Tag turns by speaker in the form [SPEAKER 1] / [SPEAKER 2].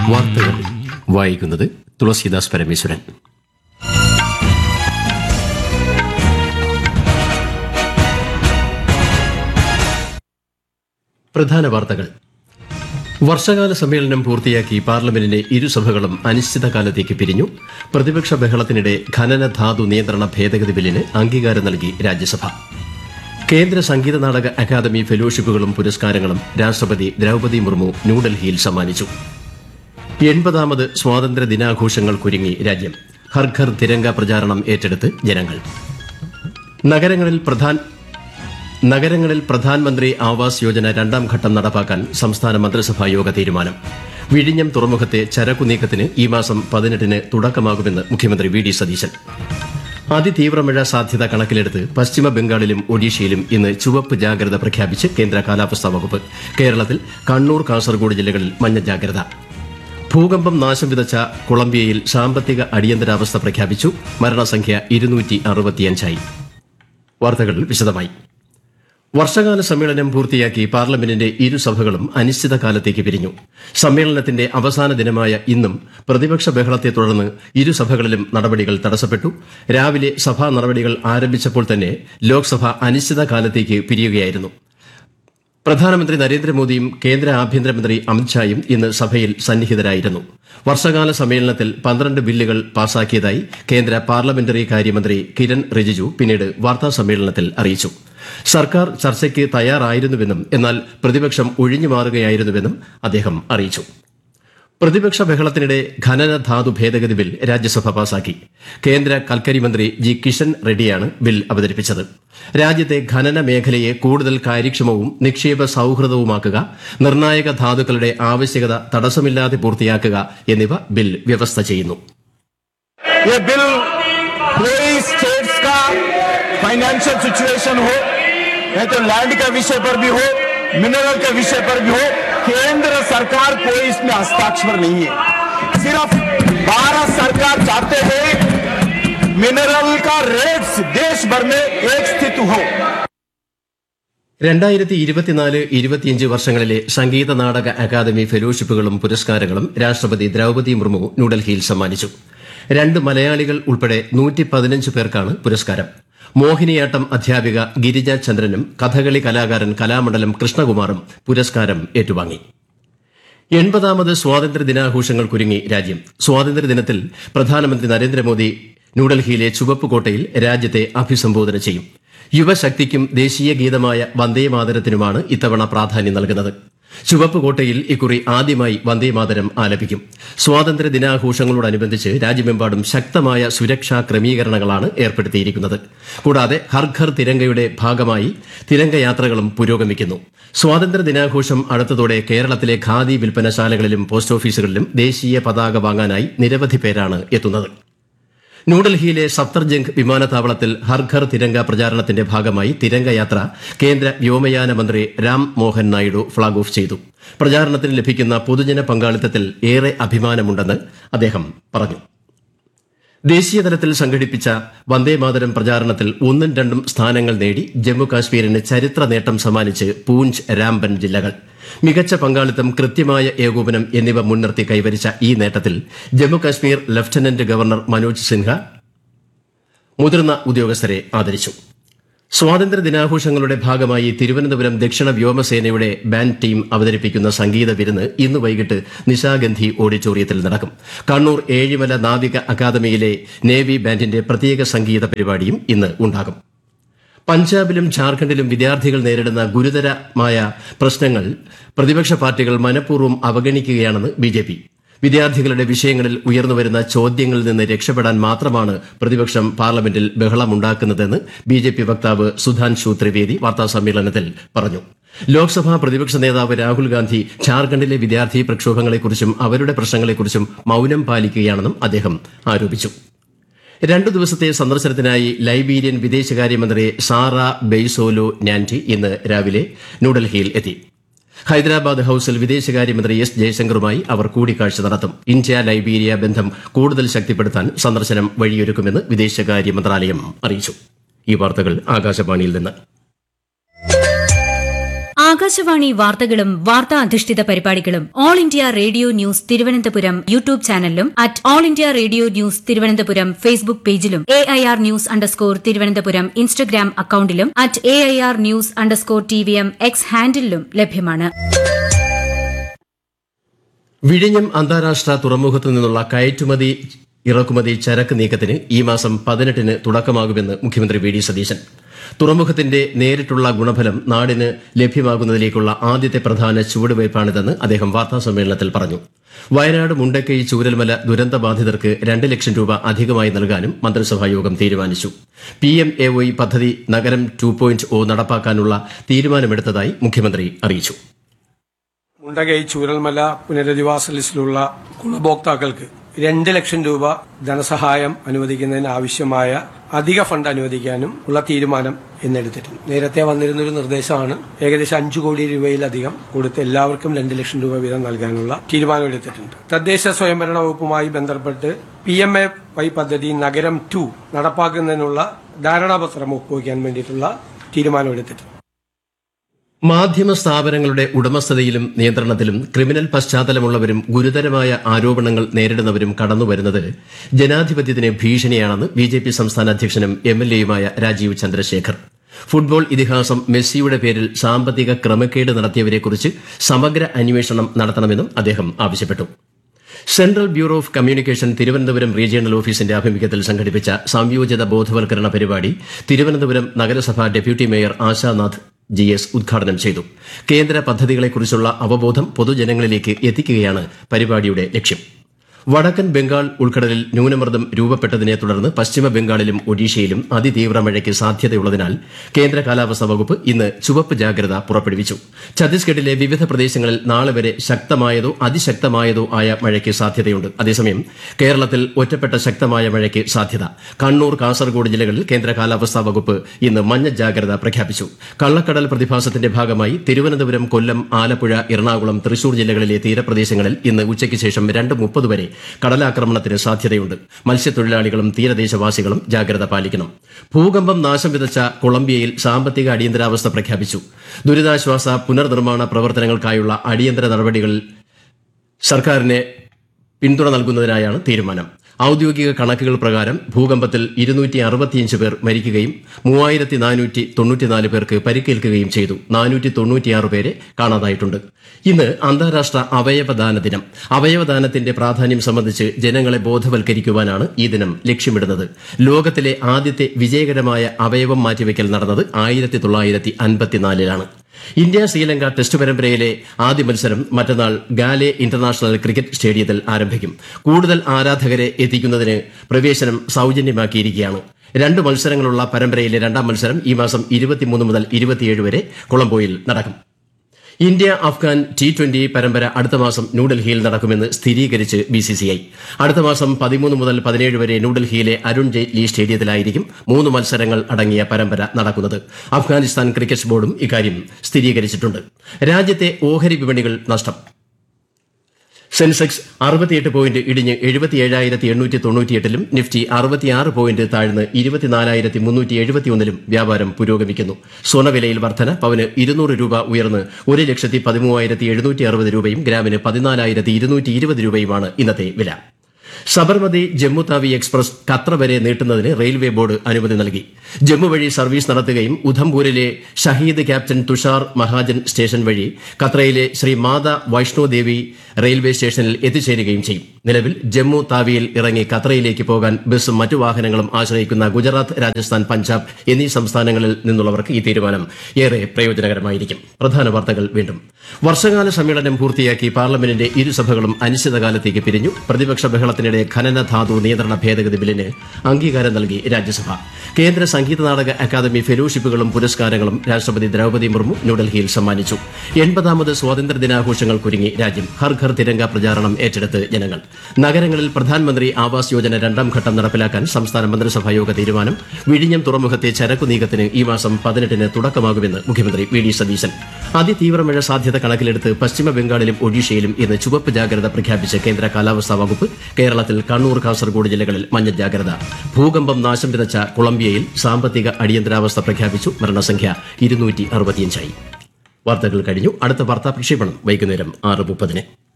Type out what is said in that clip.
[SPEAKER 1] വാർത്തകൾ വായിക്കുന്നത് തുളസീദാസ് പരമേശ്വരൻ പ്രധാന വാർത്തകൾ വർഷകാല സമ്മേളനം പൂർത്തിയാക്കി പാർലമെന്റിന്റെ ഇരുസഭകളും അനിശ്ചിതകാലത്തേക്ക് പിരിഞ്ഞു പ്രതിപക്ഷ ബഹളത്തിനിടെ ഖനന ധാതു നിയന്ത്രണ ഭേദഗതി ബില്ലിന് അംഗീകാരം നൽകി രാജ്യസഭ കേന്ദ്ര സംഗീത നാടക അക്കാദമി ഫെലോഷിപ്പുകളും പുരസ്കാരങ്ങളും രാഷ്ട്രപതി ദ്രൌപദി മുർമു ന്യൂഡൽഹിയിൽ സമ്മാനിച്ചു എൺപതാമത് സ്വാതന്ത്ര്യ ദിനാഘോഷങ്ങൾക്കൊരുങ്ങി രാജ്യം ഹർ ഘർ തിരങ്ക പ്രചാരണം ഏറ്റെടുത്ത് ജനങ്ങൾ നഗരങ്ങളിൽ പ്രധാൻ നഗരങ്ങളിൽ പ്രധാനമന്ത്രി ആവാസ് യോജന രണ്ടാം ഘട്ടം നടപ്പാക്കാൻ സംസ്ഥാന മന്ത്രിസഭാ യോഗ തീരുമാനം വിഴിഞ്ഞം തുറമുഖത്തെ ചരക്കു നീക്കത്തിന് ഈ മാസം പതിനെട്ടിന് തുടക്കമാകുമെന്ന് മുഖ്യമന്ത്രി വി ഡി സതീശൻ അതിതീവ്ര മഴ സാധ്യത കണക്കിലെടുത്ത് പശ്ചിമ ബംഗാളിലും ഒഡീഷയിലും ഇന്ന് ചുവപ്പ് ജാഗ്രത പ്രഖ്യാപിച്ച് കേന്ദ്ര കാലാവസ്ഥാ വകുപ്പ് കേരളത്തിൽ കണ്ണൂർ കാസർഗോഡ് ജില്ലകളിൽ മഞ്ഞ ജാഗ്രത ഭൂകമ്പം നാശം വിതച്ച കൊളംബിയയിൽ സാമ്പത്തിക അടിയന്തരാവസ്ഥ പ്രഖ്യാപിച്ചു മരണസംഖ്യ ഇരുന്നൂറ്റി അറുപത്തിയഞ്ചായി വാർത്തകൾ വിശദമായി വർഷകാല സമ്മേളനം പൂർത്തിയാക്കി പാർലമെന്റിന്റെ ഇരുസഭകളും അനിശ്ചിതകാലത്തേക്ക് പിരിഞ്ഞു സമ്മേളനത്തിന്റെ അവസാന ദിനമായ ഇന്നും പ്രതിപക്ഷ ബഹളത്തെ തുടർന്ന് ഇരുസഭകളിലും നടപടികൾ തടസ്സപ്പെട്ടു രാവിലെ സഭാ നടപടികൾ ആരംഭിച്ചപ്പോൾ തന്നെ ലോക്സഭ അനിശ്ചിതകാലത്തേക്ക് പിരിയുകയായിരുന്നു പ്രധാനമന്ത്രി നരേന്ദ്രമോദിയും കേന്ദ്ര ആഭ്യന്തരമന്ത്രി അമിത്ഷായും ഇന്ന് സഭയിൽ സന്നിഹിതരായിരുന്നു വർഷകാല സമ്മേളനത്തിൽ പന്ത്രണ്ട് ബില്ലുകൾ പാസാക്കിയതായി കേന്ദ്ര പാർലമെന്ററി കാര്യമന്ത്രി കിരൺ റിജിജു പിന്നീട് വാർത്താ സമ്മേളനത്തിൽ അറിയിച്ചു സർക്കാർ ചർച്ചയ്ക്ക് തയ്യാറായിരുന്നുവെന്നും എന്നാൽ പ്രതിപക്ഷം ഒഴിഞ്ഞു മാറുകയായിരുന്നുവെന്നും അദ്ദേഹം അറിയിച്ചു പ്രതിപക്ഷ ബഹളത്തിനിടെ ഖനന ധാതു ഭേദഗതി ബിൽ രാജ്യസഭ പാസാക്കി കേന്ദ്ര കൽക്കരി മന്ത്രി ജി കിഷൻ റെഡ്ഡിയാണ് ബിൽ അവതരിപ്പിച്ചത് രാജ്യത്തെ ഖനന മേഖലയെ കൂടുതൽ കാര്യക്ഷമവും നിക്ഷേപ സൌഹൃദവുമാക്കുക നിർണായക ധാതുക്കളുടെ ആവശ്യകത തടസ്സമില്ലാതെ പൂർത്തിയാക്കുക എന്നിവ ബിൽ വ്യവസ്ഥ ചെയ്യുന്നു
[SPEAKER 2] ये बिल कोई स्टेट्स का फाइनेंशियल सिचुएशन हो नहीं तो लैंड के विषय पर भी हो मिनरल के विषय पर भी हो केंद्र सरकार कोई इसमें हस्ताक्षर नहीं है सिर्फ भारत सरकार चाहते हैं मिनरल का रेट्स देश भर में एक स्थित हो
[SPEAKER 1] രണ്ടായിരത്തി ഇരുപത്തിനാല് ഇരുപത്തിയഞ്ച് വർഷങ്ങളിലെ സംഗീത നാടക അക്കാദമി ഫെലോഷിപ്പുകളും പുരസ്കാരങ്ങളും രാഷ്ട്രപതി ദ്രൌപദി മുർമു ന്യൂഡൽഹിയിൽ സമ്മാനിച്ചു രണ്ട് മലയാളികൾ ഉൾപ്പെടെ നൂറ്റി പതിനഞ്ച് പേർക്കാണ് പുരസ്കാരം മോഹിനിയാട്ടം അധ്യാപിക ഗിരിജ ചന്ദ്രനും കഥകളി കലാകാരൻ കലാമണ്ഡലം കൃഷ്ണകുമാറും പുരസ്കാരം ഏറ്റുവാങ്ങി എൺപതാമത് സ്വാതന്ത്ര്യ ദിനാഘോഷങ്ങൾക്കൊരുങ്ങി രാജ്യം സ്വാതന്ത്ര്യദിനത്തിൽ പ്രധാനമന്ത്രി നരേന്ദ്രമോദി ന്യൂഡൽഹിയിലെ ചുവപ്പ് കോട്ടയിൽ രാജ്യത്തെ അഭിസംബോധന ചെയ്യും യുവശക്തിക്കും ദേശീയ ഗീതമായ വന്ദേമാതരത്തിനുമാണ് ഇത്തവണ പ്രാധാന്യം നൽകുന്നത് ചുവപ്പ് കോട്ടയിൽ ഇക്കുറി ആദ്യമായി വന്ദേമാതരം ആലപിക്കും സ്വാതന്ത്ര്യ ദിനാഘോഷങ്ങളോടനുബന്ധിച്ച് രാജ്യമെമ്പാടും ശക്തമായ സുരക്ഷാ ക്രമീകരണങ്ങളാണ് ഏർപ്പെടുത്തിയിരിക്കുന്നത് കൂടാതെ ഹർ ഘർ തിരങ്കയുടെ ഭാഗമായി തിരങ്കയാത്രകളും പുരോഗമിക്കുന്നു സ്വാതന്ത്ര്യ ദിനാഘോഷം അടുത്തതോടെ കേരളത്തിലെ ഖാദി വിൽപ്പനശാലകളിലും പോസ്റ്റ് ഓഫീസുകളിലും ദേശീയ പതാക വാങ്ങാനായി നിരവധി പേരാണ് എത്തുന്നത് ന്യൂഡൽഹിയിലെ സഫ്തർജംഗ് വിമാനത്താവളത്തിൽ ഹർ ഘർ തിരങ്ക പ്രചാരണത്തിന്റെ ഭാഗമായി തിരങ്കയാത്ര കേന്ദ്ര വ്യോമയാന മന്ത്രി രാം മോഹൻ നായിഡു ഫ്ളാഗ് ഓഫ് ചെയ്തു പ്രചാരണത്തിന് ലഭിക്കുന്ന പൊതുജന പങ്കാളിത്തത്തിൽ ഏറെ അഭിമാനമുണ്ടെന്ന് അദ്ദേഹം പറഞ്ഞു ദേശീയതലത്തിൽ സംഘടിപ്പിച്ച വന്ദേമാതരം പ്രചാരണത്തിൽ ഒന്നും രണ്ടും സ്ഥാനങ്ങൾ നേടി ജമ്മു കാശ്മീരിന് ചരിത്ര നേട്ടം സമ്മാനിച്ച് പൂഞ്ച് രാംബൻ ജില്ലകൾ മികച്ച പങ്കാളിത്തം കൃത്യമായ ഏകോപനം എന്നിവ മുൻനിർത്തി കൈവരിച്ച ഈ നേട്ടത്തിൽ ജമ്മു കാശ്മീർ ലഫ്റ്റനന്റ് ഗവർണർ മനോജ് സിൻഹ മുതിർന്ന ഉദ്യോഗസ്ഥരെ ആദരിച്ചു സ്വാതന്ത്ര്യ ദിനാഘോഷങ്ങളുടെ ഭാഗമായി തിരുവനന്തപുരം ദക്ഷിണ വ്യോമസേനയുടെ ബാൻഡ് ടീം അവതരിപ്പിക്കുന്ന സംഗീത വിരുന്ന് ഇന്ന് വൈകിട്ട് നിശാഗന്ധി ഓഡിറ്റോറിയത്തിൽ നടക്കും കണ്ണൂർ ഏഴിമല നാവിക അക്കാദമിയിലെ നേവി ബാൻഡിന്റെ പ്രത്യേക സംഗീത പരിപാടിയും ഇന്ന് ഉണ്ടാകും പഞ്ചാബിലും ഝാർഖണ്ഡിലും വിദ്യാർത്ഥികൾ നേരിടുന്ന ഗുരുതരമായ പ്രശ്നങ്ങൾ പ്രതിപക്ഷ പാർട്ടികൾ മനഃപൂർവ്വം അവഗണിക്കുകയാണെന്ന് ബി ജെ പി വിദ്യാർത്ഥികളുടെ വിഷയങ്ങളിൽ ഉയർന്നുവരുന്ന ചോദ്യങ്ങളിൽ നിന്ന് രക്ഷപ്പെടാൻ മാത്രമാണ് പ്രതിപക്ഷം പാർലമെന്റിൽ ബഹളമുണ്ടാക്കുന്നതെന്ന് ബി ജെ പി വക്താവ് സുധാൻഷു ത്രിവേദി വാർത്താസമ്മേളനത്തിൽ പറഞ്ഞു ലോക്സഭാ പ്രതിപക്ഷ നേതാവ് രാഹുൽ ഗാന്ധി ഝാർഖണ്ഡിലെ വിദ്യാർത്ഥി പ്രക്ഷോഭങ്ങളെക്കുറിച്ചും അവരുടെ പ്രശ്നങ്ങളെക്കുറിച്ചും മൌനം പാലിക്കുകയാണെന്നും അദ്ദേഹം ആരോപിച്ചു രണ്ടു ദിവസത്തെ സന്ദർശനത്തിനായി ലൈബീരിയൻ വിദേശകാര്യമന്ത്രി സാറ ബെയ്സോലോ നാൻറ്റി ഇന്ന് രാവിലെ ന്യൂഡൽഹിയിൽ എത്തി ഹൈദരാബാദ് ഹൌസിൽ വിദേശകാര്യമന്ത്രി എസ് ജയശങ്കറുമായി അവർ കൂടിക്കാഴ്ച നടത്തും ഇന്ത്യ ലൈബീരിയ ബന്ധം കൂടുതൽ ശക്തിപ്പെടുത്താൻ സന്ദർശനം വഴിയൊരുക്കുമെന്ന് വിദേശകാര്യ മന്ത്രാലയം അറിയിച്ചു ഈ വാർത്തകൾ ആകാശവാണിയിൽ നിന്ന്
[SPEAKER 3] ആകാശവാണി വാർത്തകളും വാർത്താ അധിഷ്ഠിത പരിപാടികളും all India radio news Thiruvananthapuram YouTube ചാനലിലും at all India radio news Thiruvananthapuram Facebook പേജിലും A I R news underscore Thiruvananthapuram Instagram അക്കൌണ്ടിലും at A I R news underscore T V M X ഹാൻഡിലും ലഭ്യമാണ്
[SPEAKER 1] വിഴിഞ്ഞം അന്താരാഷ്ട്ര തുറമുഖത്തു നിന്നുള്ള കയറ്റുമതി ഇറക്കുമതി ചരക്ക് നീക്കത്തിന് ഈ മാസം പതിനെട്ടിന് തുടക്കമാകുമെന്ന് മുഖ്യമന്ത്രി വി ഡി സതീശൻ തുറമുഖത്തിന്റെ നേരിട്ടുള്ള ഗുണഫലം നാടിന് ലഭ്യമാകുന്നതിലേക്കുള്ള ആദ്യത്തെ പ്രധാന ചുവടുവയ്പ്പാണിതെന്ന് അദ്ദേഹം വാർത്താസമ്മേളനത്തിൽ പറഞ്ഞു വയനാട് മുണ്ടക്കൈ ചൂരൽമല ദുരന്തബാധിതർക്ക് രണ്ട് ലക്ഷം രൂപ അധികമായി നൽകാനും മന്ത്രിസഭായോഗം തീരുമാനിച്ചു പി എം എ വൈ പദ്ധതി നഗരം ടു പോയിന്റ് ഒ നടപ്പാക്കാനുള്ള തീരുമാനമെടുത്തതായി മുഖ്യമന്ത്രി അറിയിച്ചു
[SPEAKER 4] മുണ്ടകൈ ചൂരൽമല പുനരധിവാസ ലിസ്റ്റിലുള്ള ഗുണഭോക്താക്കൾക്ക് രണ്ട് ലക്ഷം രൂപ ധനസഹായം അനുവദിക്കുന്നതിന് ആവശ്യമായ അധിക ഫണ്ട് അനുവദിക്കാനും ഉള്ള തീരുമാനം എന്നെടുത്തിട്ടുണ്ട് നേരത്തെ വന്നിരുന്നൊരു നിർദ്ദേശമാണ് ഏകദേശം അഞ്ചു കോടി രൂപയിലധികം കൊടുത്ത് എല്ലാവർക്കും രണ്ട് ലക്ഷം രൂപ വീതം നൽകാനുള്ള തീരുമാനമെടുത്തിട്ടുണ്ട് തദ്ദേശ സ്വയംഭരണ വകുപ്പുമായി ബന്ധപ്പെട്ട് പി എം എ വൈ പദ്ധതി നഗരം ടു നടപ്പാക്കുന്നതിനുള്ള ധാരണാപത്രം ഒപ്പുവയ്ക്കാൻ വേണ്ടിയിട്ടുള്ള തീരുമാനമെടുത്തിട്ടുണ്ട്
[SPEAKER 1] മാധ്യമ സ്ഥാപനങ്ങളുടെ ഉടമസ്ഥതയിലും നിയന്ത്രണത്തിലും ക്രിമിനൽ പശ്ചാത്തലമുള്ളവരും ഗുരുതരമായ ആരോപണങ്ങൾ നേരിടുന്നവരും കടന്നുവരുന്നത് ജനാധിപത്യത്തിന് ഭീഷണിയാണെന്ന് ബി ജെ പി സംസ്ഥാന അധ്യക്ഷനും എം എൽ എയുമായ രാജീവ് ചന്ദ്രശേഖർ ഫുട്ബോൾ ഇതിഹാസം മെസ്സിയുടെ പേരിൽ സാമ്പത്തിക ക്രമക്കേട് നടത്തിയവരെക്കുറിച്ച് സമഗ്ര അന്വേഷണം നടത്തണമെന്നും അദ്ദേഹം ആവശ്യപ്പെട്ടു central bureau of communication Thiruvananthapuram regional ഓഫീസിന്റെ ആഭിമുഖ്യത്തിൽ സംഘടിപ്പിച്ച സംയോജിത ബോധവൽക്കരണ പരിപാടി തിരുവനന്തപുരം നഗരസഭ deputy mayor Ashanath G S ഉദ്ഘാടനം ചെയ്തു കേന്ദ്ര പദ്ധതികളെക്കുറിച്ചുള്ള അവബോധം പൊതുജനങ്ങളിലേക്ക് എത്തിക്കുകയാണ് പരിപാടിയുടെ ലക്ഷ്യം വടക്കൻ ബംഗാൾ ഉൾക്കടലിൽ ന്യൂനമർദ്ദം രൂപപ്പെട്ടതിനെ തുടർന്ന് പശ്ചിമ ബംഗാളിലും ഒഡീഷയിലും അതിതീവ്ര മഴയ്ക്ക് സാധ്യതയുള്ളതിനാൽ കേന്ദ്ര കാലാവസ്ഥാ വകുപ്പ് ഇന്ന് ചുവപ്പ് ജാഗ്രത പുറപ്പെടുവിച്ചു ഛത്തീസ്ഗഡിലെ വിവിധ പ്രദേശങ്ങളിൽ നാളെ വരെ ശക്തമായതോ അതിശക്തമായതോ ആയ മഴയ്ക്ക് സാധ്യതയുണ്ട് അതേസമയം കേരളത്തിൽ ഒറ്റപ്പെട്ട ശക്തമായ മഴയ്ക്ക് സാധ്യത കണ്ണൂർ കാസർഗോഡ് ജില്ലകളിൽ കേന്ദ്ര കാലാവസ്ഥാ വകുപ്പ് ഇന്ന് മഞ്ഞ ജാഗ്രത പ്രഖ്യാപിച്ചു കള്ളക്കടൽ പ്രതിഭാസത്തിന്റെ ഭാഗമായി തിരുവനന്തപുരം കൊല്ലം ആലപ്പുഴ എറണാകുളം തൃശൂർ ജില്ലകളിലെ തീരപ്രദേശങ്ങളിൽ ഇന്ന് ഉച്ചയ്ക്ക് ശേഷം രണ്ട് മുപ്പത് വരെ കടലാക്രമണത്തിന് സാധ്യതയുണ്ട് മത്സ്യത്തൊഴിലാളികളും തീരദേശവാസികളും ജാഗ്രത പാലിക്കണം ഭൂകമ്പം നാശം വിതച്ച കൊളംബിയയിൽ സാമ്പത്തിക അടിയന്തരാവസ്ഥ പ്രഖ്യാപിച്ചു ദുരിതാശ്വാസ പുനർനിർമ്മാണ പ്രവർത്തനങ്ങൾക്കായുള്ള അടിയന്തര നടപടികൾ സർക്കാരിന് പിന്തുണ നൽകുന്നതിനായാണ് തീരുമാനം ഔദ്യോഗിക കണക്കുകൾ പ്രകാരം ഭൂകമ്പത്തിൽ ഇരുന്നൂറ്റി അറുപത്തിയഞ്ച് പേർ മരിക്കുകയും മൂവായിരത്തി നാനൂറ്റി തൊണ്ണൂറ്റിനാല് പേർക്ക് പരിക്കേൽക്കുകയും ചെയ്തു നാനൂറ്റി തൊണ്ണൂറ്റിയാറ് പേരെ കാണാതായിട്ടുണ്ട് ഇന്ന് അന്താരാഷ്ട്ര അവയവദാന ദിനം അവയവദാനത്തിന്റെ പ്രാധാന്യം സംബന്ധിച്ച് ജനങ്ങളെ ബോധവൽക്കരിക്കുവാനാണ് ഈ ദിനം ലക്ഷ്യമിടുന്നത് ലോകത്തിലെ ആദ്യത്തെ വിജയകരമായ അവയവം മാറ്റിവെക്കൽ നടന്നത് ആയിരത്തി തൊള്ളായിരത്തി അൻപത്തിനാലിലാണ് ഇന്ത്യ ശ്രീലങ്ക ടെസ്റ്റ് പരമ്പരയിലെ ആദ്യ മത്സരം മറ്റന്നാൾ ഗാലെ ഇന്റർനാഷണൽ ക്രിക്കറ്റ് സ്റ്റേഡിയത്തിൽ ആരംഭിക്കും കൂടുതൽ ആരാധകരെ എത്തിക്കുന്നതിന് പ്രവേശനം സൌജന്യമാക്കിയിരിക്കുകയാണ് രണ്ട് മത്സരങ്ങളുള്ള പരമ്പരയിലെ രണ്ടാം മത്സരം ഈ മാസം ഇരുപത്തിമൂന്ന് മുതൽ ഇരുപത്തിയേഴ് വരെ കൊളംബോയിൽ നടക്കും ഇന്ത്യ അഫ്ഗാൻ ടി ട്വന്റി പരമ്പര അടുത്ത മാസം ന്യൂഡൽഹിയിൽ നടക്കുമെന്ന് സ്ഥിരീകരിച്ച് ബിസിസിഐ അടുത്ത മാസം പതിമൂന്ന് മുതൽ പതിനേഴ് വരെ ന്യൂഡൽഹിയിലെ അരുൺ ജെയ്റ്റ്ലി സ്റ്റേഡിയത്തിലായിരിക്കും മൂന്ന് മത്സരങ്ങൾ അടങ്ങിയ പരമ്പര നടക്കുന്നത് അഫ്ഗാനിസ്ഥാൻ ക്രിക്കറ്റ് ബോർഡും ഇക്കാര്യം സ്ഥിരീകരിച്ചിട്ടുണ്ട് രാജ്യത്തെ ഓഹരി വിപണികൾ നഷ്ടം സെൻസെക്സ് അറുപത്തിയെട്ട് പോയിന്റ് ഇടിഞ്ഞ് എഴുപത്തിയേഴായിരത്തി എണ്ണൂറ്റി തൊണ്ണൂറ്റിയെട്ടിലും നിഫ്റ്റി അറുപത്തിയാറ് പോയിന്റ് താഴ്ന്ന് ഇരുപത്തിനാലായിരത്തി മുന്നൂറ്റി എഴുപത്തിയൊന്നിലും വ്യാപാരം പുരോഗമിക്കുന്നു സ്വർണ്ണവിലയിൽ വർധന പവന് ഇരുന്നൂറ് രൂപ ഉയർന്ന് ഒരു ലക്ഷത്തി പതിമൂവായിരത്തി എഴുന്നൂറ്റി അറുപത് രൂപയും ഗ്രാമിന് പതിനാലായിരത്തി ഇരുന്നൂറ്റി ഇരുപത് രൂപയുമാണ് ഇന്നത്തെ വില സബർമതി ജമ്മു താവി എക്സ്പ്രസ് ഖത്ര വരെ നീട്ടുന്നതിന് റെയിൽവേ ബോർഡ് അനുമതി നൽകി ജമ്മു വഴി സർവീസ് നടത്തുകയും ഉധംപൂരിലെ ഷഹീദ് ക്യാപ്റ്റൻ തുഷാർ മഹാജൻ സ്റ്റേഷൻ വഴി ഖത്രയിലെ ശ്രീ മാത വൈഷ്ണോ ദേവി റെയിൽവേ സ്റ്റേഷനിൽ എത്തിച്ചേരുകയും ചെയ്യും നിലവിൽ ജമ്മു താവിയിൽ ഇറങ്ങി ഖത്രയിലേക്ക് പോകാൻ ബസ്സും മറ്റു വാഹനങ്ങളും ആശ്രയിക്കുന്ന ഗുജറാത്ത് രാജസ്ഥാൻ പഞ്ചാബ് എന്നീ സംസ്ഥാനങ്ങളിൽ നിന്നുള്ളവർക്ക് ഈ തീരുമാനം ഏറെ പ്രയോജനകരമായിരിക്കും പ്രധാന വാർത്തകൾ വീണ്ടും വർഷകാല സമ്മേളനം പൂർത്തിയാക്കി പാർലമെന്റിന്റെ ഇരുസഭകളും അനിശ്ചിതകാലത്തേക്ക് പിരിഞ്ഞു പ്രതിപക്ഷ ബഹളത്തിനിടെ ഖനന ധാതു നിയന്ത്രണ ഭേദഗതി ബില്ലിന് അംഗീകാരം നൽകി രാജ്യസഭ കേന്ദ്ര സംഗീത നാടക അക്കാദമി ഫെലോഷിപ്പുകളും പുരസ്കാരങ്ങളും രാഷ്ട്രപതി ദ്രൌപദി മുർമു ന്യൂഡൽഹിയിൽ സമ്മാനിച്ചു എൺപതാമത് സ്വാതന്ത്ര്യ ദിനാഘോഷങ്ങൾക്കൊരുങ്ങി രാജ്യം ഹർ ഘർ തിരങ്ക പ്രചാരണം ഏറ്റെടുത്ത് ജനങ്ങൾ നഗരങ്ങളിൽ പ്രധാനമന്ത്രി ആവാസ് യോജന രണ്ടാം ഘട്ടം നടപ്പിലാക്കാൻ സംസ്ഥാന മന്ത്രിസഭായോഗ തീരുമാനം വിഴിഞ്ഞം തുറമുഖത്തെ ചരക്കു നീക്കത്തിന് ഈ മാസം പതിനെട്ടിന് തുടക്കമാകുമെന്ന് മുഖ്യമന്ത്രി വി ഡി സതീശൻ അതിതീവ്ര മഴ സാധ്യത കണക്കിലെടുത്ത് പശ്ചിമ ബംഗാളിലും ഒഡീഷയിലും ഇന്ന് ചുവപ്പ് ജാഗ്രത പ്രഖ്യാപിച്ച് കേന്ദ്ര കാലാവസ്ഥാ വകുപ്പ് കേരളത്തിൽ കണ്ണൂർ കാസർഗോഡ് ജില്ലകളിൽ മഞ്ഞ ജാഗ്രത ഭൂകമ്പം നാശം വിതച്ച കൊളംബിയയിൽ സാമ്പത്തിക അടിയന്തരാവസ്ഥ പ്രഖ്യാപിച്ചു മരണസംഖ്യ ഇരുന്നൂറ്റി അറുപത്തിയഞ്ചായി വാർത്തകൾ കഴിഞ്ഞു അടുത്ത വാർത്താ പ്രക്ഷേപണം വൈകുന്നേരം ആറ് മുപ്പതിന്